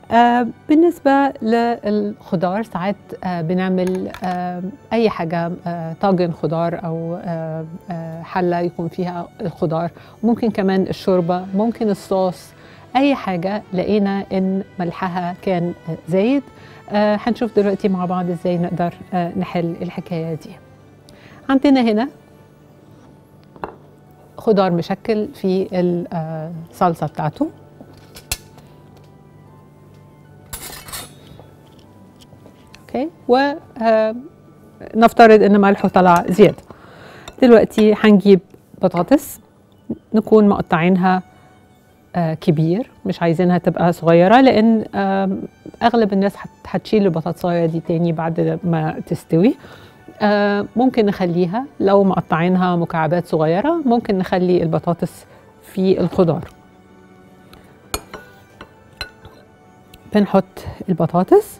آه بالنسبة للخضار ساعات آه بنعمل آه أي حاجة آه طاجن خضار أو آه آه حلة يكون فيها الخضار ممكن كمان الشوربة ممكن الصوص أي حاجة لقينا إن ملحها كان آه زايد آه هنشوف دلوقتي مع بعض إزاي نقدر آه نحل الحكاية دي عندنا هنا خضار مشكل في الصلصة بتاعته اوكي ونفترض ان ملحه طلع زياده دلوقتي هنجيب بطاطس نكون مقطعينها آه كبير مش عايزينها تبقى صغيره لان آه اغلب الناس هتشيل البطاطسايه دي تاني بعد ما تستوي آه ممكن نخليها لو مقطعينها مكعبات صغيره ممكن نخلي البطاطس في الخضار بنحط البطاطس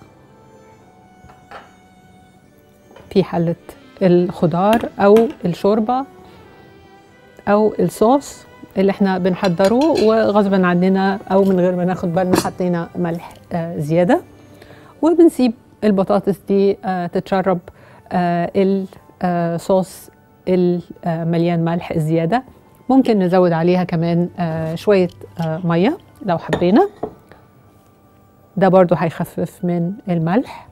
في حلة الخضار أو الشوربة أو الصوص اللي احنا بنحضره وغصبا عننا أو من غير ما ناخد بالنا حطينا ملح آه زيادة وبنسيب البطاطس دي آه تتشرب آه الصوص المليان ملح الزيادة ممكن نزود عليها كمان آه شوية آه مية لو حبينا ده برضو هيخفف من الملح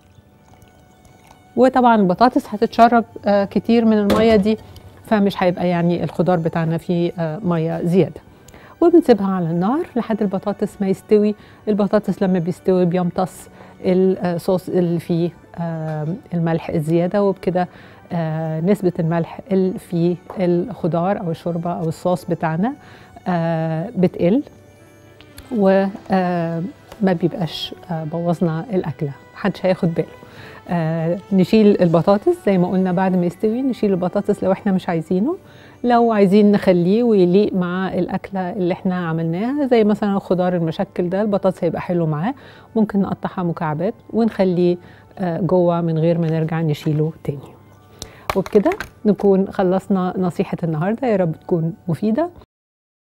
وطبعا البطاطس هتتشرب آه كتير من الميه دي فمش هيبقى يعني الخضار بتاعنا فيه آه ميه زياده وبنسيبها على النار لحد البطاطس ما يستوي البطاطس لما بيستوي بيمتص الصوص اللي فيه آه الملح الزياده وبكده نسبه الملح اللي في الخضار او الشوربه او الصوص بتاعنا بتقل وما بيبقاش بوظنا الاكله محدش هياخد باله آه نشيل البطاطس زي ما قلنا بعد ما يستوي نشيل البطاطس لو احنا مش عايزينه لو عايزين نخليه ويليق مع الاكله اللي احنا عملناها زي مثلا الخضار المشكل ده البطاطس هيبقى حلو معاه ممكن نقطعها مكعبات ونخليه آه جوه من غير ما نرجع نشيله تاني وبكده نكون خلصنا نصيحة النهاردة يا رب تكون مفيدة